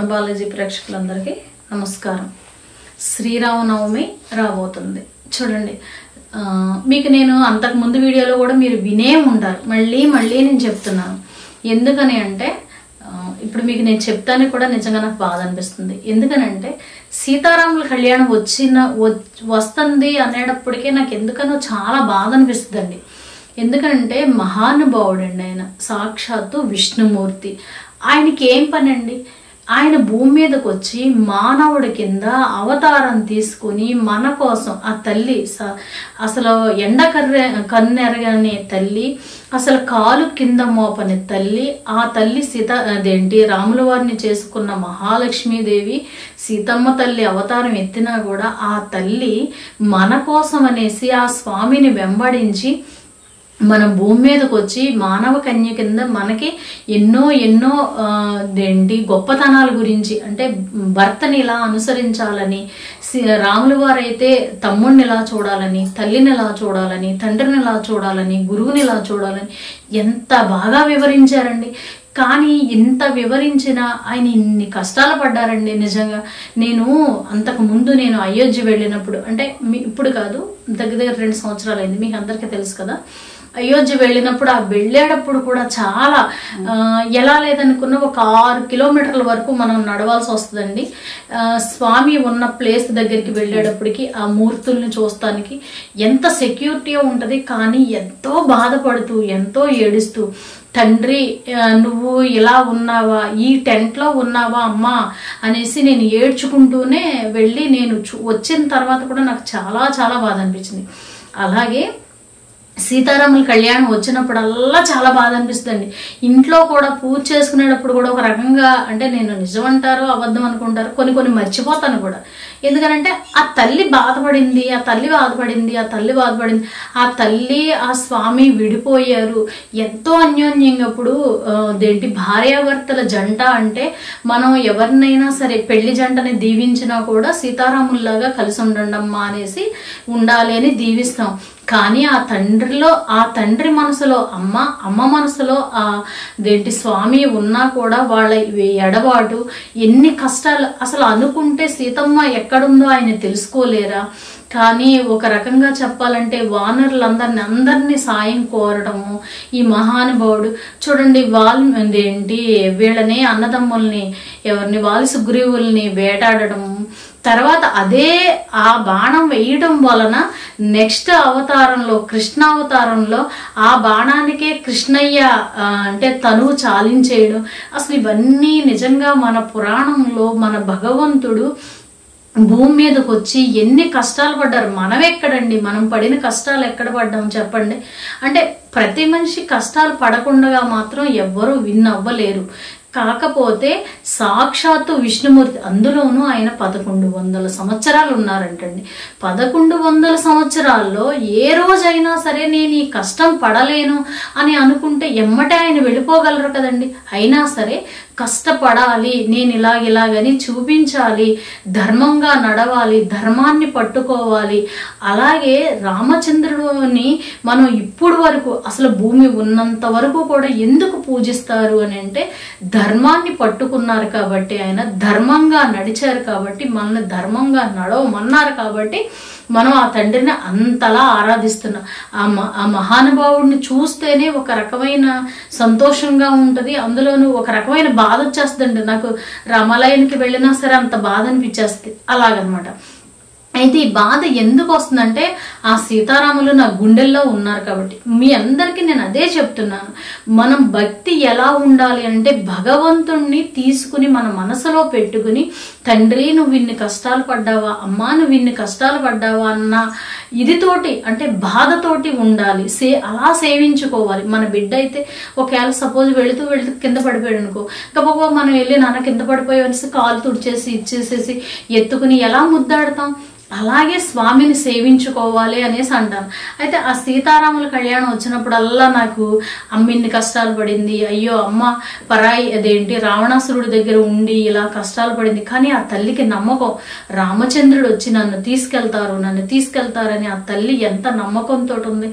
మన బాలాజీ ప్రేక్షకులందరికీ నమస్కారం శ్రీరామనవమి రాబోతుంది చూడండి ఆ, మీకు నేను అంతకు ముందు వీడియోలో కూడా మీరు వినే ఉంటారు మళ్ళీ మళ్ళీ నేను చెప్తున్నాను ఎందుకని అంటే ఆ, ఇప్పుడు మీకు నేను చెప్తాను కూడా నిజంగా నాకు బాధ అనిపిస్తుంది ఎందుకనంటే సీతారాముల కళ్యాణం వచ్చిన వ- వస్తుంది అనేటప్పటికే నాకు ఎందుకనో చాలా బాధ అనిపిస్తుందండి ఎందుకంటే మహానుభావుడండి ఆయన సాక్షాత్తు విష్ణుమూర్తి ఆయనకి ఏం పని అండి ఆయన భూమి మీదకి వచ్చి మానవుడి కింద అవతారం తీసుకుని మన కోసం ఆ తల్లి స- అసలు ఎండ కర్రె కన్నెరగని తల్లి అసలు కాలు కింద మోపని తల్లి ఆ తల్లి సీత అదేంటి రాముల వారిని చేసుకున్న మహాలక్ష్మీదేవి సీతమ్మ తల్లి అవతారం ఎత్తినా కూడా ఆ తల్లి మన కోసం అనేసి ఆ స్వామిని వెంబడించి మనం భూమి మీదకి వచ్చి మానవ కన్య కింద మనకి ఎన్నో ఎన్నో ఆ, ఏంటి గొప్పతనాల గురించి అంటే భర్తని ఇలా అనుసరించాలని సి- రాముల వారైతే తమ్ముడిని ఇలా చూడాలని తల్లిని ఇలా చూడాలని తండ్రిని ఇలా చూడాలని గురువుని ఇలా చూడాలని ఎంత బాగా వివరించారండి కానీ ఇంత వివరించిన ఆయన ఇన్ని కష్టాలు పడ్డారండి నిజంగా నేను అంతకు ముందు నేను అయోధ్య వెళ్ళినప్పుడు అంటే మీ ఇప్పుడు కాదు దగ్గర దగ్గర రెండు సంవత్సరాలు అయింది మీకు అందరికీ తెలుసు కదా అయోధ్య వెళ్ళినప్పుడు ఆ వెళ్ళేటప్పుడు కూడా చాలా ఆ, ఎలా లేదనుకున్న ఒక ఆరు కిలోమీటర్ల వరకు మనం నడవాల్సి వస్తుందండి ఆ, స్వామి ఉన్న ప్లేస్ దగ్గరికి వెళ్ళేటప్పటికి ఆ మూర్తుల్ని చూస్తానికి ఎంత సెక్యూరిటీ ఉంటుంది కానీ ఎంతో బాధపడుతూ ఎంతో ఏడుస్తూ తండ్రి ఆ, నువ్వు ఇలా ఉన్నావా ఈ టెంట్లో ఉన్నావా అమ్మా అనేసి నేను ఏడ్చుకుంటూనే వెళ్ళి నేను చూ- వచ్చిన తర్వాత కూడా నాకు చాలా చాలా బాధ అనిపించింది అలాగే సీతారాముల కళ్యాణం వచ్చినప్పుడల్లా చాలా బాధ అనిపిస్తుందండి ఇంట్లో కూడా పూజ చేసుకునేటప్పుడు కూడా ఒక రకంగా అంటే నేను నిజం అంటారో అబద్ధం అనుకుంటారు కొన్ని కొన్ని మర్చిపోతాను కూడా ఎందుకనంటే ఆ తల్లి బాధపడింది ఆ తల్లి బాధపడింది ఆ తల్లి బాధపడింది ఆ తల్లి ఆ స్వామి విడిపోయారు ఎంతో అన్యోన్యంగా ఇప్పుడు ఆ, అదేంటి భార్యాభర్తల జంట అంటే మనం ఎవరినైనా సరే పెళ్లి జంటని దీవించినా కూడా సీతారాముల్లాగా కలిసి ఉండండమ్మా అనేసి ఉండాలి అని దీవిస్తాం కానీ ఆ తండ్రిలో ఆ తండ్రి మనసులో అమ్మ అమ్మ మనసులో ఆ దేంటి స్వామి ఉన్నా కూడా వాళ్ళ ఎడబాటు ఎన్ని కష్టాలు అసలు అనుకుంటే సీతమ్మ ఎక్కడుందో ఆయన తెలుసుకోలేరా కానీ ఒక రకంగా చెప్పాలంటే వానరులందరిని అందరినీ సాయం కోరడము ఈ మహానుభావుడు చూడండి వాళ్ళు ఏంటి వీళ్ళని అన్నదమ్ముల్ని ఎవరిని వాలి సుగ్రీవుల్ని వేటాడడము తర్వాత అదే ఆ బాణం వేయడం వలన నెక్స్ట్ అవతారంలో కృష్ణ అవతారంలో ఆ బాణానికే కృష్ణయ్య ఆ, అంటే తనువు చాలించేయడం అసలు ఇవన్నీ నిజంగా మన పురాణంలో మన భగవంతుడు భూమి మీదకి వచ్చి ఎన్ని కష్టాలు పడ్డారు మనం ఎక్కడండి మనం పడిన కష్టాలు ఎక్కడ పడ్డాం చెప్పండి అంటే ప్రతి మనిషి కష్టాలు పడకుండా మాత్రం ఎవ్వరూ విన్ అవ్వలేరు కాకపోతే సాక్షాత్తు విష్ణుమూర్తి అందులోనూ ఆయన పదకొండు వందల సంవత్సరాలు ఉన్నారంటండి పదకొండు వందల సంవత్సరాల్లో ఏ రోజైనా సరే నేను ఈ కష్టం పడలేను అని అనుకుంటే ఎమ్మటే ఆయన వెళ్ళిపోగలరు కదండి అయినా సరే కష్టపడాలి నేను ఇలాగ ఇలాగని చూపించాలి ధర్మంగా నడవాలి ధర్మాన్ని పట్టుకోవాలి అలాగే రామచంద్రుడిని మనం ఇప్పుడు వరకు అసలు భూమి ఉన్నంత వరకు కూడా ఎందుకు పూజిస్తారు అని అంటే ధర్మాన్ని పట్టుకున్నారు కాబట్టి ఆయన ధర్మంగా నడిచారు కాబట్టి మనల్ని ధర్మంగా నడవమన్నారు కాబట్టి మనం ఆ తండ్రిని అంతలా ఆరాధిస్తున్నాం ఆ మ- ఆ మహానుభావుడిని చూస్తేనే ఒక రకమైన సంతోషంగా ఉంటుంది అందులోనూ ఒక రకమైన బాధ వచ్చేస్తుందండి నాకు రామాలయానికి వెళ్ళినా సరే అంత బాధ అనిపించేస్తుంది అలాగనమాట అయితే ఈ బాధ ఎందుకు వస్తుందంటే ఆ సీతారాములు నా గుండెల్లో ఉన్నారు కాబట్టి మీ అందరికీ నేను అదే చెప్తున్నాను మనం భక్తి ఎలా ఉండాలి అంటే భగవంతుణ్ణి తీసుకుని మన మనసులో పెట్టుకుని తండ్రి నువ్వు ఇన్ని కష్టాలు పడ్డావా అమ్మా నువ్వు ఇన్ని కష్టాలు పడ్డావా అన్న ఇదితోటి అంటే బాధతోటి ఉండాలి సే అలా సేవించుకోవాలి మన బిడ్డ అయితే ఒకవేళ సపోజ్ వెళుతూ వెళుతూ కింద పడిపోయాడు అనుకో గబగబా మనం వెళ్ళి నాన్న కింద పడిపోయి అనేసి కాలు తుడిచేసి ఇచ్చేసేసి ఎత్తుకుని ఎలా ముద్దాడతాం అలాగే స్వామిని సేవించుకోవాలి అనేసి అంటాను అయితే ఆ సీతారాముల కళ్యాణం వచ్చినప్పుడల్లా నాకు అమ్మ ఇన్ని కష్టాలు పడింది అయ్యో అమ్మ పరాయి అదేంటి రావణాసురుడి దగ్గర ఉండి ఇలా కష్టాలు పడింది కానీ ఆ తల్లికి నమ్మకం రామచంద్రుడు వచ్చి నన్ను తీసుకెళ్తారు నన్ను తీసుకెళ్తారని ఆ తల్లి ఎంత నమ్మకంతో ఉంది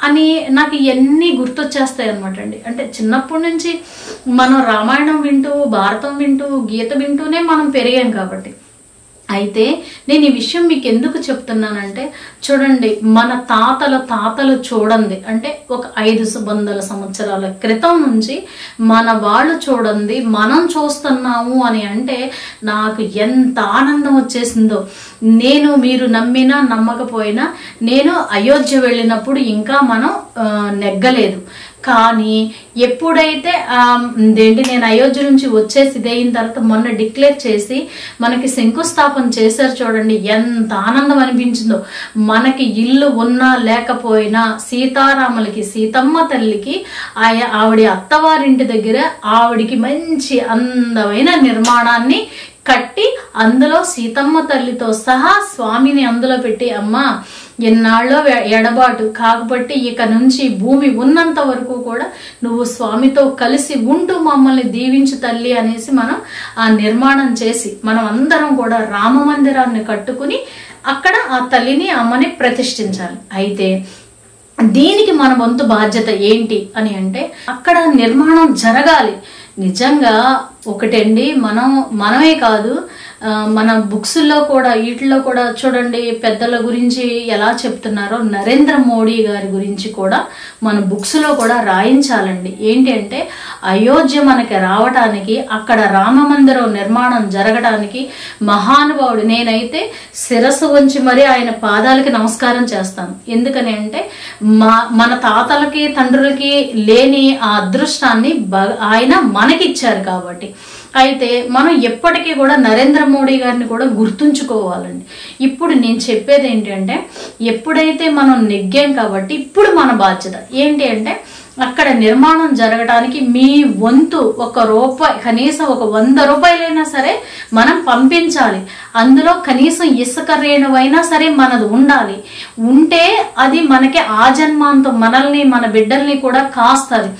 అని నాకు ఇవన్నీ గుర్తొచ్చేస్తాయి అనమాట అండి అంటే చిన్నప్పటి నుంచి మనం రామాయణం వింటూ భారతం వింటూ గీత వింటూనే మనం పెరిగాం కాబట్టి అయితే నేను ఈ విషయం మీకు ఎందుకు చెప్తున్నానంటే చూడండి మన తాతల తాతలు చూడండి అంటే ఒక ఐదు వందల సంవత్సరాల క్రితం నుంచి మన వాళ్ళు చూడండి మనం చూస్తున్నాము అని అంటే నాకు ఎంత ఆనందం వచ్చేసిందో నేను మీరు నమ్మినా నమ్మకపోయినా నేను అయోధ్య వెళ్ళినప్పుడు ఇంకా మనం ఆ, నెగ్గలేదు కానీ ఎప్పుడైతే ఆ, ఏంటి నేను అయోధ్య నుంచి వచ్చేసి ఇదైన తర్వాత మొన్న డిక్లేర్ చేసి మనకి శంకుస్థాపన చేశారు చూడండి ఎంత ఆనందం అనిపించిందో మనకి ఇల్లు ఉన్నా లేకపోయినా సీతారాములకి సీతమ్మ తల్లికి ఆయ ఆవిడ అత్తవారింటి దగ్గర ఆవిడికి మంచి అందమైన నిర్మాణాన్ని కట్టి అందులో సీతమ్మ తల్లితో సహా స్వామిని అందులో పెట్టి అమ్మ ఎన్నాళ్ళో వె- ఎడబాటు కాకపోతే ఇక నుంచి భూమి ఉన్నంత వరకు కూడా నువ్వు స్వామితో కలిసి ఉంటూ మమ్మల్ని దీవించు తల్లి అనేసి మనం ఆ నిర్మాణం చేసి మనం అందరం కూడా రామ మందిరాన్ని కట్టుకుని అక్కడ ఆ తల్లిని అమ్మని ప్రతిష్ఠించాలి అయితే దీనికి మన వంతు బాధ్యత ఏంటి అని అంటే అక్కడ నిర్మాణం జరగాలి నిజంగా ఒకటండి మనం మనమే కాదు ఆ, మన బుక్స్లో కూడా వీటిలో కూడా చూడండి పెద్దల గురించి ఎలా చెప్తున్నారో నరేంద్ర మోడీ గారి గురించి కూడా మన బుక్స్లో కూడా రాయించాలండి ఏంటి అంటే అయోధ్య మనకి రావటానికి అక్కడ రామ మందిరం నిర్మాణం జరగడానికి మహానుభావుడు నేనైతే శిరస్సు వంచి మరి ఆయన పాదాలకి నమస్కారం చేస్తాను ఎందుకని అంటే మా మన తాతలకి తండ్రులకి లేని ఆ అదృష్టాన్ని బ- ఆయన మనకిచ్చారు కాబట్టి అయితే మనం ఎప్పటికీ కూడా నరేంద్ర మోడీ గారిని కూడా గుర్తుంచుకోవాలండి ఇప్పుడు నేను చెప్పేది ఏంటంటే ఎప్పుడైతే మనం నెగ్గాం కాబట్టి ఇప్పుడు మన బాధ్యత ఏంటి అంటే అక్కడ నిర్మాణం జరగడానికి మీ వంతు ఒక రూపాయి కనీసం ఒక వంద రూపాయలైనా సరే మనం పంపించాలి అందులో కనీసం ఇసుక రేణువైనా సరే మనది ఉండాలి ఉంటే అది మనకి ఆ జన్మాంతం మనల్ని మన బిడ్డల్ని కూడా కాస్తుంది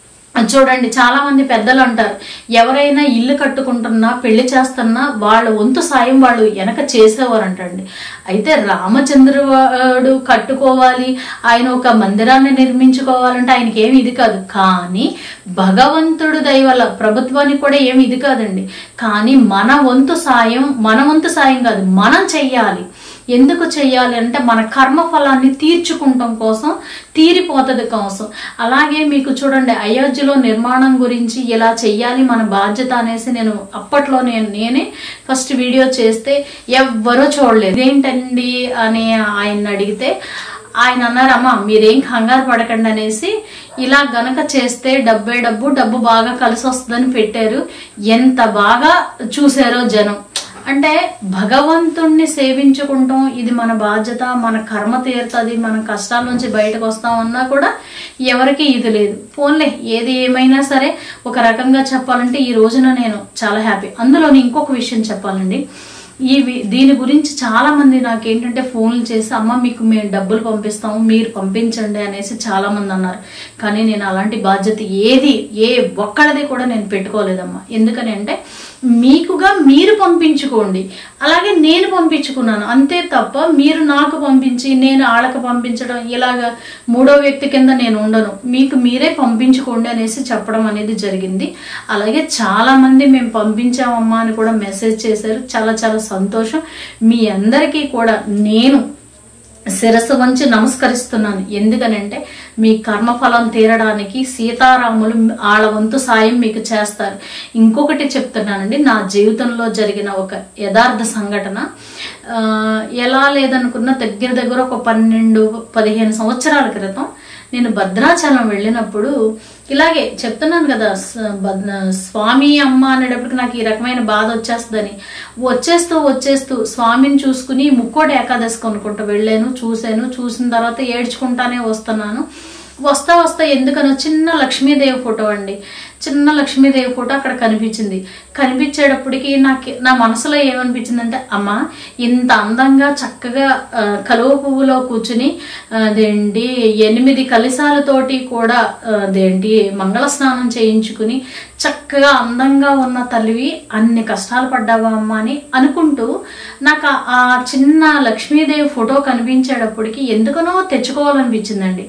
చూడండి చాలా మంది పెద్దలు అంటారు ఎవరైనా ఇల్లు కట్టుకుంటున్నా పెళ్లి చేస్తున్నా వాళ్ళ వంతు సాయం వాళ్ళు వెనక చేసేవారంటండి అయితే రామచంద్రుడు కట్టుకోవాలి ఆయన ఒక మందిరాన్ని నిర్మించుకోవాలంటే ఆయనకి ఏమి ఇది కాదు కానీ భగవంతుడు దయవల్ల ప్రభుత్వానికి కూడా ఏమి ఇది కాదండి కానీ మన వంతు సాయం మన వంతు సాయం కాదు మనం చెయ్యాలి ఎందుకు చెయ్యాలి అంటే మన కర్మ ఫలాన్ని తీర్చుకుంటాం కోసం తీరిపోతుంది కోసం అలాగే మీకు చూడండి అయోధ్యలో నిర్మాణం గురించి ఇలా చెయ్యాలి మన బాధ్యత అనేసి నేను అప్పట్లో నేను నేనే ఫస్ట్ వీడియో చేస్తే ఎవ్వరూ చూడలేదు ఏంటండి అని ఆయన అడిగితే ఆయన అన్నారు అమ్మా మీరేం కంగారు పడకండి అనేసి ఇలా గనక చేస్తే డబ్బే డబ్బు డబ్బు బాగా కలిసి వస్తుందని పెట్టారు ఎంత బాగా చూసారో జనం అంటే భగవంతుణ్ణి సేవించుకుంటాం ఇది మన బాధ్యత మన కర్మ తీరుతుంది మన కష్టాల నుంచి బయటకు వస్తామన్నా కూడా ఎవరికి ఇది లేదు పోన్లే ఏది ఏమైనా సరే ఒక రకంగా చెప్పాలంటే ఈ రోజున నేను చాలా హ్యాపీ అందులోని ఇంకొక విషయం చెప్పాలండి ఈ వి- దీని గురించి చాలా మంది నాకేంటంటే ఫోన్లు చేసి అమ్మ మీకు మేము డబ్బులు పంపిస్తాము మీరు పంపించండి అనేసి చాలా మంది అన్నారు కానీ నేను అలాంటి బాధ్యత ఏది ఏ ఒక్కడిది కూడా నేను పెట్టుకోలేదమ్మా ఎందుకని అంటే మీకుగా మీరు పంపించుకోండి అలాగే నేను పంపించుకున్నాను అంతే తప్ప మీరు నాకు పంపించి నేను ఆళ్ళకి పంపించడం ఇలాగా మూడో వ్యక్తి కింద నేను ఉండను మీకు మీరే పంపించుకోండి అనేసి చెప్పడం అనేది జరిగింది అలాగే చాలా మంది మేము పంపించామమ్మా అని కూడా మెసేజ్ చేశారు చాలా చాలా సంతోషం మీ అందరికీ కూడా నేను శిరస్సు వంచి నమస్కరిస్తున్నాను ఎందుకనంటే మీ కర్మఫలం తీరడానికి సీతారాములు వాళ్ళ వంతు సాయం మీకు చేస్తారు ఇంకొకటి చెప్తున్నానండి నా జీవితంలో జరిగిన ఒక యథార్థ సంఘటన ఆ, ఎలా లేదనుకున్న దగ్గర దగ్గర ఒక పన్నెండు పదిహేను సంవత్సరాల క్రితం నేను భద్రాచలం వెళ్ళినప్పుడు ఇలాగే చెప్తున్నాను కదా స- బద్- స్వామి అమ్మ అనేటప్పటికి నాకు ఈ రకమైన బాధ వచ్చేస్తుందని వచ్చేస్తూ వచ్చేస్తూ స్వామిని చూసుకుని ముక్కోటి ఏకాదశి కొనుక్కుంటూ వెళ్ళాను చూశాను చూసిన తర్వాత ఏడ్చుకుంటానే వస్తున్నాను వస్తా వస్తా ఎందుకనో చిన్న లక్ష్మీదేవి ఫోటో అండి చిన్న లక్ష్మీదేవి ఫోటో అక్కడ కనిపించింది కనిపించేటప్పటికి నాకు నా మనసులో ఏమనిపించిందంటే అమ్మ ఇంత అందంగా చక్కగా ఆ, కలువ పువ్వులో కూర్చుని ఆ, అదేంటి ఎనిమిది కలిసాలతోటి కూడా ఆ, అదేంటి మంగళ స్నానం చేయించుకుని చక్కగా అందంగా ఉన్న తల్లివి అన్ని కష్టాలు పడ్డావా అమ్మ అని అనుకుంటూ నాకు ఆ- ఆ చిన్న లక్ష్మీదేవి ఫోటో కనిపించేటప్పటికి ఎందుకనో తెచ్చుకోవాలనిపించిందండి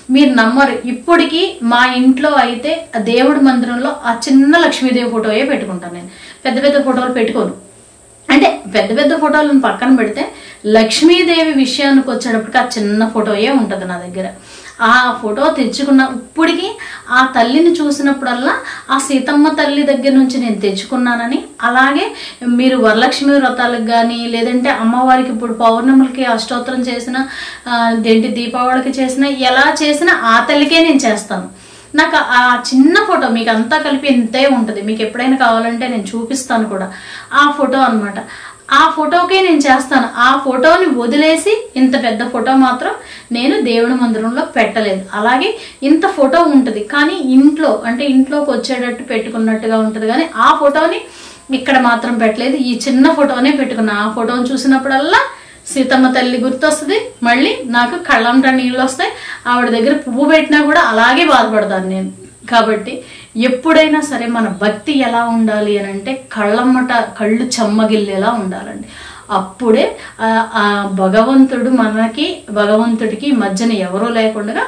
మీరు నమ్మరు ఇప్పటికీ మా ఇంట్లో అయితే ఆ దేవుడి మందిరంలో ఆ చిన్న లక్ష్మీదేవి ఫోటోయే పెట్టుకుంటాను నేను పెద్ద పెద్ద ఫోటోలు పెట్టుకోను అంటే పెద్ద పెద్ద ఫోటోలను పక్కన పెడితే లక్ష్మీదేవి విషయానికి వచ్చేటప్పటికి ఆ చిన్న ఫోటోయే ఉంటుంది నా దగ్గర ఆ ఫోటో తెచ్చుకున్న ఇప్పటికి ఆ తల్లిని చూసినప్పుడల్లా ఆ సీతమ్మ తల్లి దగ్గర నుంచి నేను తెచ్చుకున్నానని అలాగే మీరు వరలక్ష్మి వ్రతాలకు కానీ లేదంటే అమ్మవారికి ఇప్పుడు పౌర్ణములకి అష్టోత్తరం చేసిన ఆ, ఏంటి దీపావళికి చేసిన ఎలా చేసినా ఆ తల్లికే నేను చేస్తాను నాకు ఆ చిన్న ఫోటో మీకు అంతా కలిపి ఇంతే ఉంటుంది మీకు ఎప్పుడైనా కావాలంటే నేను చూపిస్తాను కూడా ఆ ఫోటో అన్నమాట ఆ ఫోటోకే నేను చేస్తాను ఆ ఫోటోని వదిలేసి ఇంత పెద్ద ఫోటో మాత్రం నేను దేవుడి మందిరంలో పెట్టలేదు అలాగే ఇంత ఫోటో ఉంటుంది కానీ ఇంట్లో అంటే ఇంట్లోకి వచ్చేటట్టు పెట్టుకున్నట్టుగా ఉంటుంది కానీ ఆ ఫోటోని ఇక్కడ మాత్రం పెట్టలేదు ఈ చిన్న ఫోటోనే పెట్టుకున్నా ఆ ఫోటోని చూసినప్పుడల్లా సీతమ్మ తల్లి గుర్తొస్తుంది మళ్ళీ నాకు కళ్ళంట నీళ్ళు వస్తాయి ఆవిడ దగ్గర పువ్వు పెట్టినా కూడా అలాగే బాధపడతాను నేను కాబట్టి ఎప్పుడైనా సరే మన భక్తి ఎలా ఉండాలి అని అంటే కళ్ళమ్మట కళ్ళు చెమ్మగిల్లేలా ఉండాలండి అప్పుడే ఆ- ఆ భగవంతుడు మనకి భగవంతుడికి మధ్యన ఎవరూ లేకుండా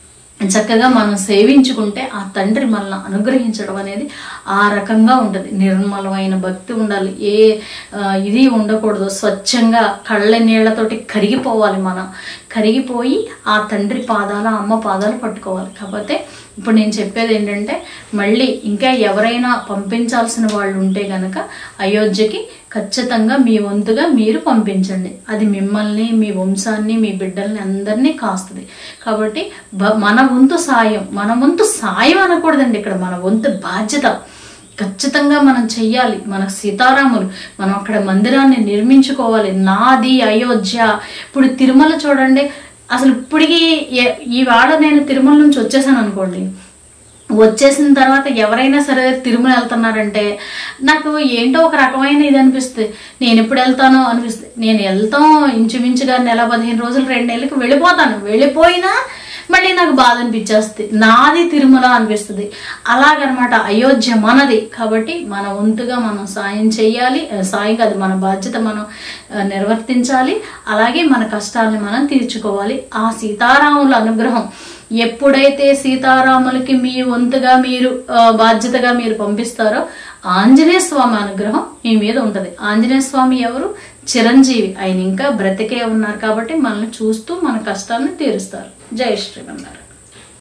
చక్కగా మనం సేవించుకుంటే ఆ తండ్రి మనల్ని అనుగ్రహించడం అనేది ఆ రకంగా ఉంటుంది నిర్మలమైన భక్తి ఉండాలి ఏ ఆ, ఇది ఉండకూడదు స్వచ్ఛంగా కళ్ళ నీళ్లతోటి కరిగిపోవాలి మనం కరిగిపోయి ఆ తండ్రి పాదాల అమ్మ పాదాలు పట్టుకోవాలి కాకపోతే ఇప్పుడు నేను చెప్పేది ఏంటంటే మళ్ళీ ఇంకా ఎవరైనా పంపించాల్సిన వాళ్ళు ఉంటే గనక అయోధ్యకి ఖచ్చితంగా మీ వంతుగా మీరు పంపించండి అది మిమ్మల్ని మీ వంశాన్ని మీ బిడ్డల్ని అందరినీ కాస్తుంది కాబట్టి బ- మన వంతు సాయం మన వంతు సాయం అనకూడదండి ఇక్కడ మన వంతు బాధ్యత ఖచ్చితంగా మనం చెయ్యాలి మన సీతారాములు మనం అక్కడ మందిరాన్ని నిర్మించుకోవాలి నాది అయోధ్య ఇప్పుడు తిరుమల చూడండి అసలు ఇప్పటికీ ఏ- ఈ వాడ నేను తిరుమల నుంచి వచ్చేసాను అనుకోండి వచ్చేసిన తర్వాత ఎవరైనా సరే తిరుమల వెళ్తున్నారంటే నాకు ఏంటో ఒక రకమైన ఇది అనిపిస్తుంది నేను ఎప్పుడు వెళ్తానో అనిపిస్తుంది నేను వెళ్తాం ఇంచుమించుగా నెల పదిహేను రోజులు రెండు నెలలకు వెళ్ళిపోతాను వెళ్ళిపోయినా మళ్ళీ నాకు బాధ అనిపించేస్తుంది నాది తిరుమల అనిపిస్తుంది అలాగనమాట అయోధ్య మనది కాబట్టి మన వంతుగా మనం సాయం చేయాలి ఆ, సాయం కాదు మన బాధ్యత మనం ఆ, నిర్వర్తించాలి అలాగే మన కష్టాలను మనం తీర్చుకోవాలి ఆ సీతారాముల అనుగ్రహం ఎప్పుడైతే సీతారాములకి మీ వంతుగా మీరు ఆ, బాధ్యతగా మీరు పంపిస్తారో ఆంజనేయ స్వామి అనుగ్రహం మీ మీద ఉంటుంది ఆంజనేయ స్వామి ఎవరు చిరంజీవి ఆయన ఇంకా బ్రతికే ఉన్నారు కాబట్టి మనల్ని చూస్తూ మన కష్టాలను తీరుస్తారు జై శ్రీమన్నారు